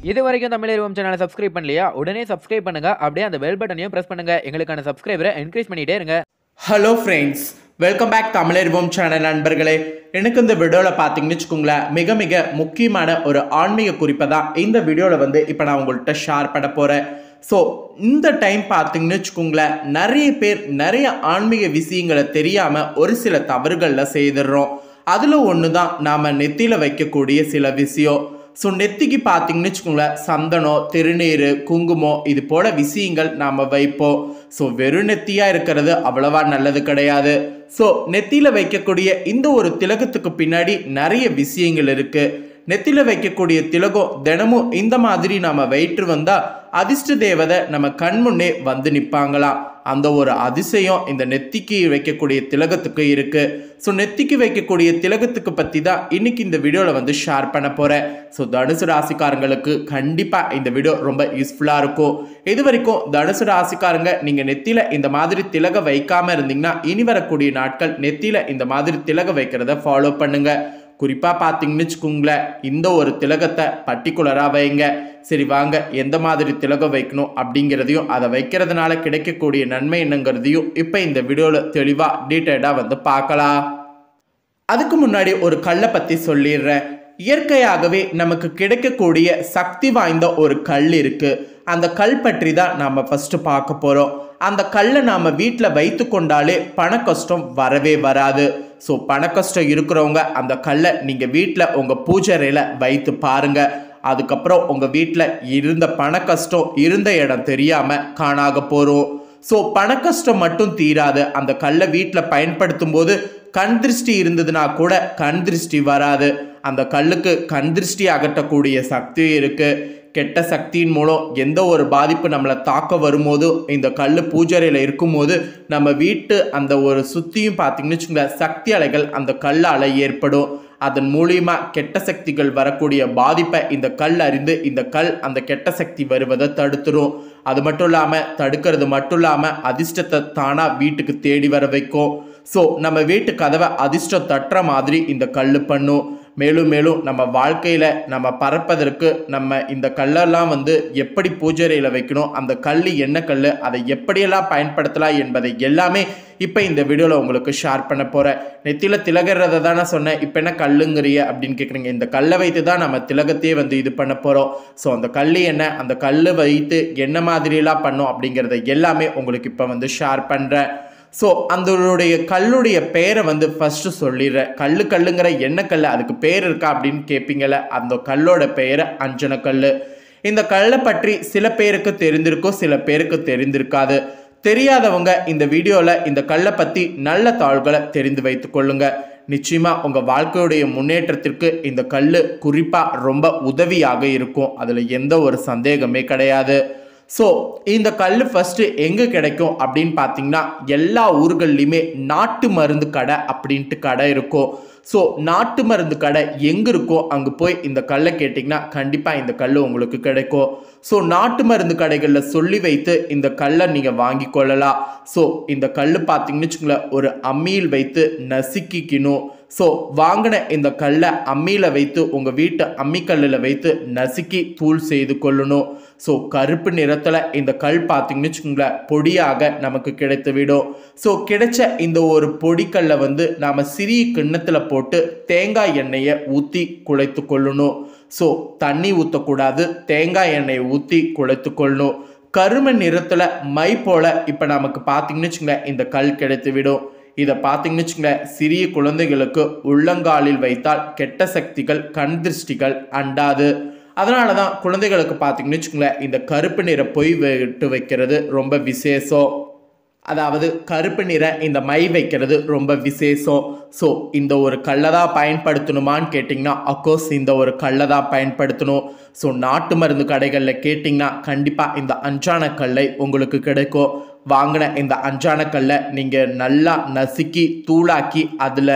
இது வரைக்கும் தமிழ் சேனலை சப்ஸ்கிரைப் பண்ணலையா உடனே சப்ஸ்கிரைப் பண்ணுங்க அப்படியே அந்த பெல் பட்டனையும் பிரஸ் பண்ணுங்க எங்களுக்கான சப்ஸ்கிரைபரை என்கரேஜ் பண்ணிட்டே இருங்க hello friends welcome back Tamilarivom channel நண்பர்களே எனக்கு இந்த வீடியோவில் பார்த்தீங்கன்னு வச்சுக்கோங்களேன் மிக மிக முக்கியமான ஒரு ஆன்மீக குறிப்பை தான் இந்த வீடியோவில் வந்து இப்போ நான் உங்கள்கிட்ட ஷேர் பண்ண போகிறேன் ஸோ இந்த டைம் பார்த்தீங்கன்னு வச்சுக்கோங்களேன் நிறைய பேர் நிறைய ஆன்மீக விஷயங்களை தெரியாமல் ஒரு சில தவறுகளில் செய்துடுறோம் அதில் ஒன்று தான் நாம் நெத்தியில் வைக்கக்கூடிய சில விஷயம் ஸோ நெத்திக்கு பார்த்தீங்கன்னு வச்சுக்கோங்களேன் சந்தனம் திருநீர் குங்குமம் இது போல விஷயங்கள் நாம் வைப்போம் ஸோ வெறும் நெத்தியாக இருக்கிறது அவ்வளவா நல்லது கிடையாது ஸோ நெத்தியில் வைக்கக்கூடிய இந்த ஒரு திலகத்துக்கு பின்னாடி நிறைய விஷயங்கள் இருக்குது நெத்தியில் வைக்கக்கூடிய திலகம் தினமும் இந்த மாதிரி நாம் வயிற்று வந்தால் அதிர்ஷ்ட தேவதை நம்ம கண் முன்னே வந்து நிற்பாங்களாம் அந்த ஒரு அதிசயம் இந்த நெத்திக்கு வைக்கக்கூடிய திலகத்துக்கு இருக்கு ஸோ நெத்திக்கு வைக்கக்கூடிய திலகத்துக்கு பற்றி தான் இன்னைக்கு இந்த வீடியோவில் வந்து ஷேர் பண்ண போகிறேன் ஸோ தனுசு ராசிக்காரங்களுக்கு கண்டிப்பாக இந்த வீடியோ ரொம்ப யூஸ்ஃபுல்லாக இருக்கும் இது வரைக்கும் தனுசு ராசிக்காரங்க நீங்கள் நெத்தியில் இந்த மாதிரி திலக வைக்காமல் இருந்தீங்கன்னா இனி வரக்கூடிய நாட்கள் நெத்தியில் இந்த மாதிரி திலக வைக்கிறத ஃபாலோ பண்ணுங்க குறிப்பாக பார்த்தீங்கன்னு வச்சுக்கோங்களேன் இந்த ஒரு திலகத்தை பர்டிகுலராக வைங்க சரி வாங்க எந்த மாதிரி திலகம் வைக்கணும் அப்படிங்கிறதையும் அதை வைக்கிறதுனால கிடைக்கக்கூடிய நன்மை என்னங்கிறதையும் இப்போ இந்த வீடியோவில் தெளிவாக டீட்டெயிலாக வந்து பார்க்கலாம் அதுக்கு முன்னாடி ஒரு கல்லை பற்றி சொல்லிடுறேன் இயற்கையாகவே நமக்கு கிடைக்கக்கூடிய சக்தி வாய்ந்த ஒரு கல் இருக்கு அந்த கல் பற்றி தான் நாம் ஃபஸ்ட்டு பார்க்க போகிறோம் அந்த கல்லை நாம் வீட்டில் வைத்து கொண்டாலே பண கஷ்டம் வரவே வராது ஸோ பண கஷ்டம் இருக்கிறவங்க அந்த கல்லை நீங்கள் வீட்டில் உங்கள் பூஜைறையில் வைத்து பாருங்க அதுக்கப்புறம் உங்கள் வீட்டில் இருந்த பண கஷ்டம் இருந்த இடம் தெரியாமல் காணாக போகிறோம் ஸோ பண கஷ்டம் மட்டும் தீராது அந்த கல்லை வீட்டில் பயன்படுத்தும் போது கண் திருஷ்டி இருந்ததுன்னா கூட கண் திருஷ்டி வராது அந்த கல்லுக்கு கண் திருஷ்டி அகற்றக்கூடிய சக்தி இருக்கு கெட்ட சக்தியின் மூலம் எந்த ஒரு பாதிப்பு நம்மளை தாக்க வரும்போது இந்த கல் பூஜரையில் இருக்கும்போது நம்ம வீட்டு அந்த ஒரு சுத்தியும் பார்த்தீங்கன்னு வச்சுக்கோங்களேன் சக்தி அலைகள் அந்த கல்லால் ஏற்படும் அதன் மூலியமா கெட்ட சக்திகள் வரக்கூடிய பாதிப்பை இந்த கல் அறிந்து இந்த கல் அந்த கெட்ட சக்தி வருவதை தடுத்துரும் அது மட்டும் இல்லாமல் தடுக்கிறது மட்டும் இல்லாமல் அதிர்ஷ்டத்தை தானாக வீட்டுக்கு தேடி வர வைக்கும் ஸோ நம்ம வீட்டு கதவை அதிர்ஷ்டம் தட்டுற மாதிரி இந்த கல் பண்ணும் மேலும் மேலும் நம்ம வாழ்க்கையில் நம்ம பறப்பதற்கு நம்ம இந்த கல்லெல்லாம் வந்து எப்படி பூஜைறையில் வைக்கணும் அந்த கல் என்ன கல் அதை எப்படியெல்லாம் பயன்படுத்தலாம் என்பதை எல்லாமே இப்போ இந்த வீடியோவில் உங்களுக்கு ஷேர் பண்ண போகிறேன் நெத்தியில் திலகிறத தானே சொன்னேன் இப்போ என்ன கல்லுங்கிறிய அப்படின்னு கேட்குறீங்க இந்த கல்லை வைத்து தான் நம்ம திலகத்தையே வந்து இது பண்ண போகிறோம் ஸோ அந்த கல் என்ன அந்த கல் வைத்து என்ன மாதிரியெல்லாம் பண்ணோம் அப்படிங்கிறத எல்லாமே உங்களுக்கு இப்போ வந்து ஷேர் பண்ணுறேன் ஸோ அந்தளுடைய கல்லுடைய பெயரை வந்து ஃபஸ்ட்டு சொல்லிடுறேன் கல் கல்லுங்கிற என்ன கல் அதுக்கு பேர் இருக்கா அப்படின்னு கேட்பீங்கள்ல அந்த கல்லோட பெயரை அஞ்சனக்கல் இந்த கல்லை பற்றி சில பேருக்கு தெரிந்திருக்கும் சில பேருக்கு தெரிந்திருக்காது தெரியாதவங்க இந்த வீடியோவில் இந்த கல்லை பற்றி நல்ல தாள்களை தெரிந்து வைத்து கொள்ளுங்க நிச்சயமாக உங்கள் வாழ்க்கையுடைய முன்னேற்றத்திற்கு இந்த கல் குறிப்பாக ரொம்ப உதவியாக இருக்கும் அதில் எந்த ஒரு சந்தேகமே கிடையாது ஸோ இந்த கல் ஃபஸ்ட்டு எங்கே கிடைக்கும் அப்படின்னு பார்த்தீங்கன்னா எல்லா ஊர்கள்லையுமே நாட்டு மருந்து கடை அப்படின்ட்டு கடை இருக்கும் ஸோ நாட்டு மருந்து கடை எங்கே இருக்கோ அங்கே போய் இந்த கல்லை கேட்டிங்கன்னா கண்டிப்பாக இந்த கல் உங்களுக்கு கிடைக்கும் ஸோ நாட்டு மருந்து கடைகளில் சொல்லி வைத்து இந்த கல்லை நீங்கள் வாங்கி கொள்ளலாம் ஸோ இந்த கல் பார்த்தீங்கன்னு வச்சுக்கோங்களேன் ஒரு அம்மியில் வைத்து நசுக்கிக்கணும் ஸோ வாங்கின இந்த கல்லை அம்மியில் வைத்து உங்கள் வீட்டு அம்மிக்கல்லில் வைத்து நசுக்கி தூள் செய்து கொள்ளணும் ஸோ கருப்பு நிறத்தில் இந்த கல் பார்த்தீங்கன்னு வச்சுக்கோங்களேன் பொடியாக நமக்கு கிடைத்து விடும் ஸோ கிடைச்ச இந்த ஒரு பொடிக்கல்லை வந்து நாம் சிறிய கிண்ணத்தில் போட்டு தேங்காய் எண்ணெயை ஊற்றி குழைத்து கொள்ளணும் ஸோ தண்ணி ஊற்றக்கூடாது தேங்காய் எண்ணெயை ஊற்றி குழைத்து கொள்ளணும் கரும நிறத்தில் மை போல இப்போ நமக்கு பார்த்தீங்கன்னு வச்சுக்கோங்களேன் இந்த கல் கிடைத்து விடும் இதை பார்த்தீங்கன்னு வச்சுக்கோங்களேன் சிறிய குழந்தைகளுக்கு உள்ளங்காலில் வைத்தால் கெட்ட சக்திகள் கண் திருஷ்டிகள் அண்டாது அதனால தான் குழந்தைகளுக்கு பார்த்தீங்கன்னு வச்சுக்கோங்களேன் இந்த கருப்பு நிற பொய் விட்டு வைக்கிறது ரொம்ப விசேஷம் அதாவது கருப்பு நிற இந்த மை வைக்கிறது ரொம்ப விசேஷம் ஸோ இந்த ஒரு கல்லை தான் பயன்படுத்தணுமான்னு கேட்டிங்கன்னா அக்கோர்ஸ் இந்த ஒரு கல்லை தான் பயன்படுத்தணும் ஸோ நாட்டு மருந்து கடைகளில் கேட்டிங்கன்னா கண்டிப்பாக இந்த அஞ்சான கல்லை உங்களுக்கு கிடைக்கும் வாங்கின இந்த அஞ்சான கல்லை நீங்கள் நல்லா நசுக்கி தூளாக்கி அதில்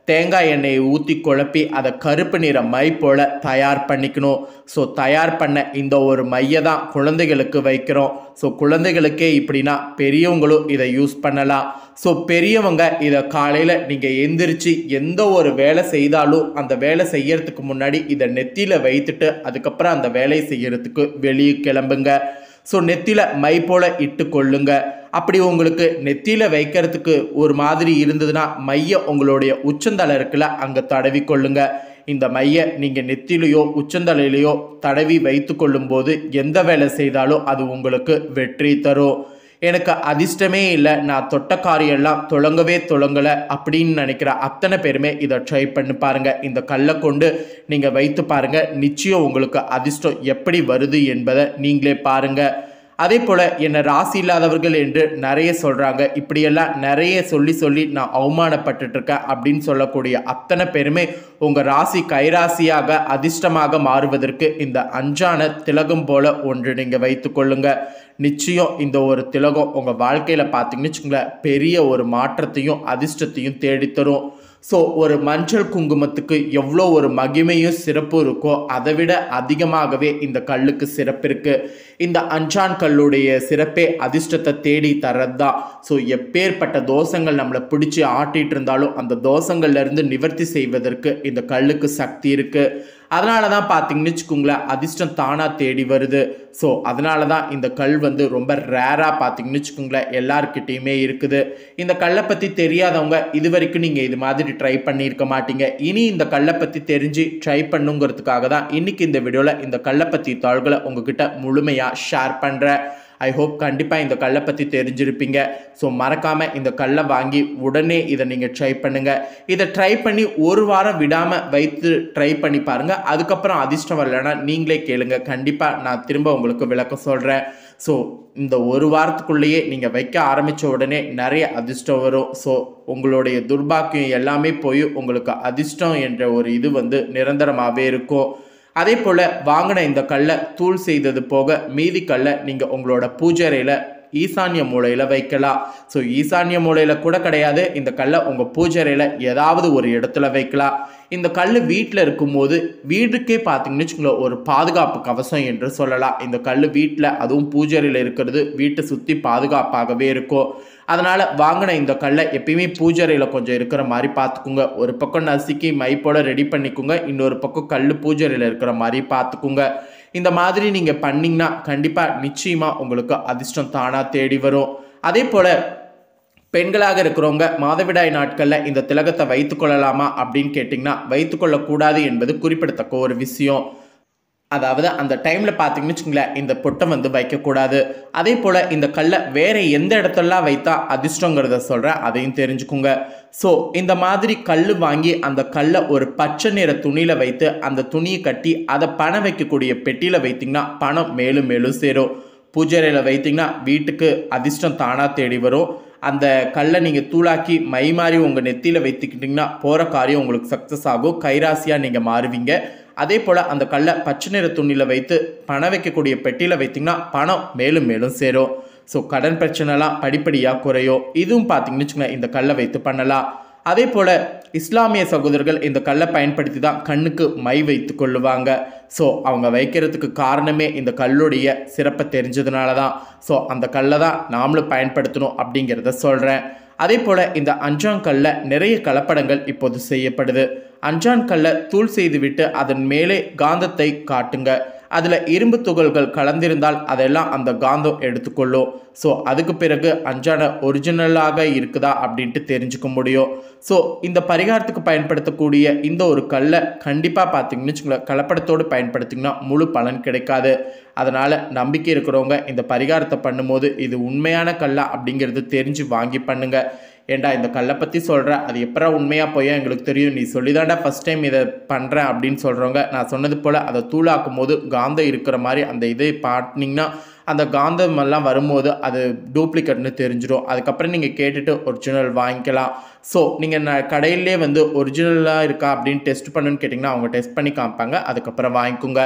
தேங்காய் எண்ணெயை ஊற்றி குழப்பி அதை கருப்பு நிற மை போல தயார் பண்ணிக்கணும் ஸோ தயார் பண்ண இந்த ஒரு மையை தான் குழந்தைகளுக்கு வைக்கிறோம் ஸோ குழந்தைகளுக்கே இப்படின்னா பெரியவங்களும் இதை யூஸ் பண்ணலாம் ஸோ பெரியவங்க இதை காலையில் நீங்கள் எந்திரிச்சு எந்த ஒரு வேலை செய்தாலும் அந்த வேலை செய்யறதுக்கு முன்னாடி இதை நெத்தியில் வைத்துட்டு அதுக்கப்புறம் அந்த வேலையை செய்யறதுக்கு வெளியே கிளம்புங்க ஸோ நெத்தியில் மை போல இட்டு கொள்ளுங்க அப்படி உங்களுக்கு நெத்தியில் வைக்கிறதுக்கு ஒரு மாதிரி இருந்ததுன்னா மைய உங்களுடைய உச்சந்தலை இருக்குல்ல அங்கே தடவி கொள்ளுங்க இந்த மைய நீங்கள் நெத்திலையோ உச்சந்தலையிலையோ தடவி வைத்து கொள்ளும்போது எந்த வேலை செய்தாலும் அது உங்களுக்கு வெற்றி தரும் எனக்கு அதிர்ஷ்டமே இல்லை நான் தொட்ட காரியெல்லாம் தொடங்கவே தொடங்கலை அப்படின்னு நினைக்கிற அத்தனை பேருமே இதை ட்ரை பண்ணி பாருங்கள் இந்த கல்லை கொண்டு நீங்கள் வைத்து பாருங்கள் நிச்சயம் உங்களுக்கு அதிர்ஷ்டம் எப்படி வருது என்பதை நீங்களே பாருங்கள் அதே போல் என்னை ராசி இல்லாதவர்கள் என்று நிறைய சொல்கிறாங்க இப்படியெல்லாம் நிறைய சொல்லி சொல்லி நான் அவமானப்பட்டுட்டு இருக்கேன் அப்படின்னு சொல்லக்கூடிய அத்தனை பேருமே உங்கள் ராசி கைராசியாக அதிர்ஷ்டமாக மாறுவதற்கு இந்த அஞ்சான திலகம் போல ஒன்று நீங்கள் வைத்துக்கொள்ளுங்க நிச்சயம் இந்த ஒரு திலகம் உங்கள் வாழ்க்கையில் பார்த்தீங்கன்னு வச்சுக்கோங்களேன் பெரிய ஒரு மாற்றத்தையும் அதிர்ஷ்டத்தையும் தேடித்தரும் ஸோ ஒரு மஞ்சள் குங்குமத்துக்கு எவ்வளோ ஒரு மகிமையும் சிறப்பு இருக்கோ அதை விட அதிகமாகவே இந்த கல்லுக்கு சிறப்பு இருக்கு இந்த அஞ்சான் கல்லுடைய சிறப்பே அதிர்ஷ்டத்தை தேடி தரது தான் ஸோ எப்பேற்பட்ட தோஷங்கள் நம்மளை பிடிச்சி ஆட்டிட்டு இருந்தாலும் அந்த தோஷங்கள்ல இருந்து நிவர்த்தி செய்வதற்கு இந்த கல்லுக்கு சக்தி இருக்கு அதனால தான் பார்த்தீங்கன்னு வச்சுக்கோங்களேன் அதிர்ஷ்டம் தானாக தேடி வருது ஸோ அதனால தான் இந்த கல் வந்து ரொம்ப ரேராக பார்த்தீங்கன்னு வச்சுக்கோங்களேன் எல்லாருக்கிட்டேயுமே இருக்குது இந்த கல்லை பற்றி தெரியாதவங்க இது வரைக்கும் நீங்கள் இது மாதிரி ட்ரை பண்ணியிருக்க மாட்டீங்க இனி இந்த கல்லை பற்றி தெரிஞ்சு ட்ரை பண்ணுங்கிறதுக்காக தான் இன்னைக்கு இந்த வீடியோவில் இந்த கல்லை பற்றி தாள்களை உங்ககிட்ட முழுமையாக ஷேர் பண்ணுறேன் ஐ ஹோப் கண்டிப்பாக இந்த கல்லை பற்றி தெரிஞ்சிருப்பீங்க ஸோ மறக்காமல் இந்த கல்லை வாங்கி உடனே இதை நீங்கள் ட்ரை பண்ணுங்கள் இதை ட்ரை பண்ணி ஒரு வாரம் விடாமல் வைத்து ட்ரை பண்ணி பாருங்கள் அதுக்கப்புறம் அதிர்ஷ்டம் வரலைன்னா நீங்களே கேளுங்க கண்டிப்பாக நான் திரும்ப உங்களுக்கு விளக்கம் சொல்கிறேன் ஸோ இந்த ஒரு வாரத்துக்குள்ளேயே நீங்கள் வைக்க ஆரம்பித்த உடனே நிறைய அதிர்ஷ்டம் வரும் ஸோ உங்களுடைய துர்பாக்கியம் எல்லாமே போய் உங்களுக்கு அதிர்ஷ்டம் என்ற ஒரு இது வந்து நிரந்தரமாகவே இருக்கும் அதே போல் வாங்கின இந்த கல்லை தூள் செய்தது போக மீதி கல்லை நீங்கள் உங்களோட பூஜை அறையில் ஈசான்ய மூலையில் வைக்கலாம் ஸோ ஈசான்ய மூலையில் கூட கிடையாது இந்த கல்லை உங்கள் பூஜை அறையில் ஏதாவது ஒரு இடத்துல வைக்கலாம் இந்த கல் வீட்டில் இருக்கும்போது வீட்டுக்கே பார்த்தீங்கன்னு வச்சுக்கோங்களேன் ஒரு பாதுகாப்பு கவசம் என்று சொல்லலாம் இந்த கல் வீட்டில் அதுவும் பூஜை அறையில் இருக்கிறது வீட்டை சுற்றி பாதுகாப்பாகவே இருக்கும் அதனால் வாங்கின இந்த கல்லை எப்பயுமே பூஜைறையில் கொஞ்சம் இருக்கிற மாதிரி பார்த்துக்குங்க ஒரு பக்கம் நசுக்கி மை போல் ரெடி பண்ணிக்கோங்க இன்னொரு பக்கம் கல் பூஜைறையில் இருக்கிற மாதிரி பார்த்துக்குங்க இந்த மாதிரி நீங்கள் பண்ணிங்கன்னா கண்டிப்பாக நிச்சயமாக உங்களுக்கு அதிர்ஷ்டம் தானாக தேடி வரும் அதே போல் பெண்களாக இருக்கிறவங்க மாதவிடாய் நாட்களில் இந்த திலகத்தை வைத்துக்கொள்ளலாமா அப்படின்னு கேட்டிங்கன்னா வைத்துக்கொள்ளக்கூடாது என்பது குறிப்பிடத்தக்க ஒரு விஷயம் அதாவது அந்த டைமில் பார்த்தீங்கன்னு வச்சுங்களேன் இந்த பொட்டை வந்து வைக்கக்கூடாது அதே போல் இந்த கல்லை வேறு எந்த இடத்துலலாம் வைத்தா அதிர்ஷ்டங்கிறத சொல்கிறேன் அதையும் தெரிஞ்சுக்குங்க ஸோ இந்த மாதிரி கல் வாங்கி அந்த கல்லை ஒரு பச்சை நிற துணியில் வைத்து அந்த துணியை கட்டி அதை பணம் வைக்கக்கூடிய பெட்டியில் வைத்திங்கன்னா பணம் மேலும் மேலும் சேரும் பூஜைறையில் வைத்திங்கன்னா வீட்டுக்கு அதிர்ஷ்டம் தானாக தேடி வரும் அந்த கல்லை நீங்கள் தூளாக்கி மை மாதிரி உங்கள் நெத்தியில் வைத்துக்கிட்டிங்கன்னா போகிற காரியம் உங்களுக்கு சக்ஸஸ் ஆகும் கைராசியாக நீங்கள் மாறுவீங்க அதே போல் அந்த கல்லை பச்சை நிற துணியில் வைத்து பணம் வைக்கக்கூடிய பெட்டியில் வைத்திங்கன்னா பணம் மேலும் மேலும் சேரும் ஸோ கடன் பிரச்சனைலாம் படிப்படியாக குறையும் இதுவும் பார்த்தீங்கன்னு வச்சுக்கோங்க இந்த கல்லை வைத்து பண்ணலாம் அதே போல் இஸ்லாமிய சகோதரர்கள் இந்த கல்லை பயன்படுத்தி தான் கண்ணுக்கு மை வைத்து கொள்ளுவாங்க ஸோ அவங்க வைக்கிறதுக்கு காரணமே இந்த கல்லுடைய சிறப்பை தெரிஞ்சதுனால தான் ஸோ அந்த கல்லை தான் நாமளும் பயன்படுத்தணும் அப்படிங்கிறத சொல்கிறேன் அதே போல் இந்த அஞ்சாங்கல்ல நிறைய கலப்படங்கள் இப்போது செய்யப்படுது அஞ்சான் கல்லை தூள் செய்துவிட்டு அதன் மேலே காந்தத்தை காட்டுங்க அதில் இரும்பு துகள்கள் கலந்திருந்தால் அதெல்லாம் அந்த காந்தம் எடுத்துக்கொள்ளும் ஸோ அதுக்கு பிறகு அஞ்சான ஒரிஜினலாக இருக்குதா அப்படின்ட்டு தெரிஞ்சுக்க முடியும் ஸோ இந்த பரிகாரத்துக்கு பயன்படுத்தக்கூடிய இந்த ஒரு கல்லை கண்டிப்பாக பார்த்தீங்கன்னு வச்சுக்கோங்களேன் கலப்படத்தோடு பயன்படுத்திங்கன்னா முழு பலன் கிடைக்காது அதனால் நம்பிக்கை இருக்கிறவங்க இந்த பரிகாரத்தை பண்ணும்போது இது உண்மையான கல்லா அப்படிங்கிறது தெரிஞ்சு வாங்கி பண்ணுங்க ஏண்டா இந்த கல்லை பற்றி சொல்கிற அது எப்பரா உண்மையாக போய் எங்களுக்கு தெரியும் நீ சொல்லிதாண்டா ஃபஸ்ட் டைம் இதை பண்ணுறேன் அப்படின்னு சொல்கிறவங்க நான் சொன்னது போல் அதை தூளாக்கும் போது காந்தம் இருக்கிற மாதிரி அந்த இதை பாட்டினீங்கன்னா அந்த காந்தம் எல்லாம் வரும்போது அது டூப்ளிகேட்னு தெரிஞ்சிடும் அதுக்கப்புறம் நீங்கள் கேட்டுட்டு ஒரிஜினல் வாங்கிக்கலாம் ஸோ நீங்கள் நான் கடையிலே வந்து ஒரிஜினலாக இருக்கா அப்படின்னு டெஸ்ட் பண்ணுன்னு கேட்டிங்கன்னா அவங்க டெஸ்ட் பண்ணி காமிப்பாங்க அதுக்கப்புறம் வாங்கிக்கோங்க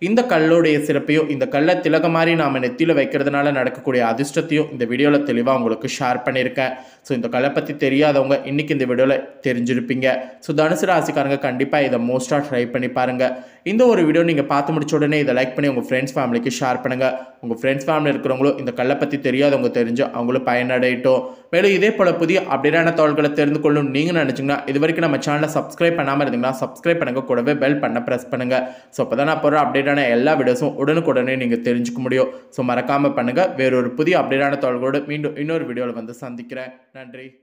இந்த கல்லுடைய சிறப்பையும் இந்த கல்லை திலக மாதிரி நாம் நெத்தியில் வைக்கிறதுனால நடக்கக்கூடிய அதிர்ஷ்டத்தையும் இந்த வீடியோவில் தெளிவாக உங்களுக்கு ஷேர் பண்ணியிருக்கேன் ஸோ இந்த கல்லை பற்றி தெரியாதவங்க இன்றைக்கி இந்த வீடியோவில் தெரிஞ்சிருப்பீங்க ஸோ தனுசு ராசிக்காரங்க கண்டிப்பாக இதை மோஸ்ட்டாக ட்ரை பண்ணி பாருங்கள் இந்த ஒரு வீடியோ நீங்கள் பார்த்து முடிச்ச உடனே இதை லைக் பண்ணி உங்கள் ஃப்ரெண்ட்ஸ் ஃபேமிலிக்கு ஷேர் பண்ணுங்கள் உங்கள் ஃப்ரெண்ட்ஸ் ஃபேமிலி இருக்கிறவங்களும் இந்த கல்லை பற்றி தெரியாதவங்க தெரிஞ்சு அவங்களும் பயனடையட்டும் மேலும் இதே போல் புதிய அப்டேட்டான தகவல்களை தெரிந்து கொள்ளும் நீங்கள் நினச்சிங்கன்னா இது வரைக்கும் நம்ம சேனலை சப்ஸ்கிரைப் பண்ணாமல் இருந்தீங்கன்னா சப்ஸ்கிரைப் பண்ணுங்க கூடவே பெல் பண்ண ப்ரெஸ் பண்ணுங்கள் ஸோ அப்போ தான் நான் போகிற அப்டேட்டான எல்லா வீடியோஸும் உடனுக்குடனே நீங்கள் தெரிஞ்சுக்க முடியும் ஸோ மறக்காமல் பண்ணுங்கள் வேறொரு புதிய அப்டேட்டான தகவல்களோடு மீண்டும் இன்னொரு வீடியோவில் வந்து சந்திக்கிறேன் நன்றி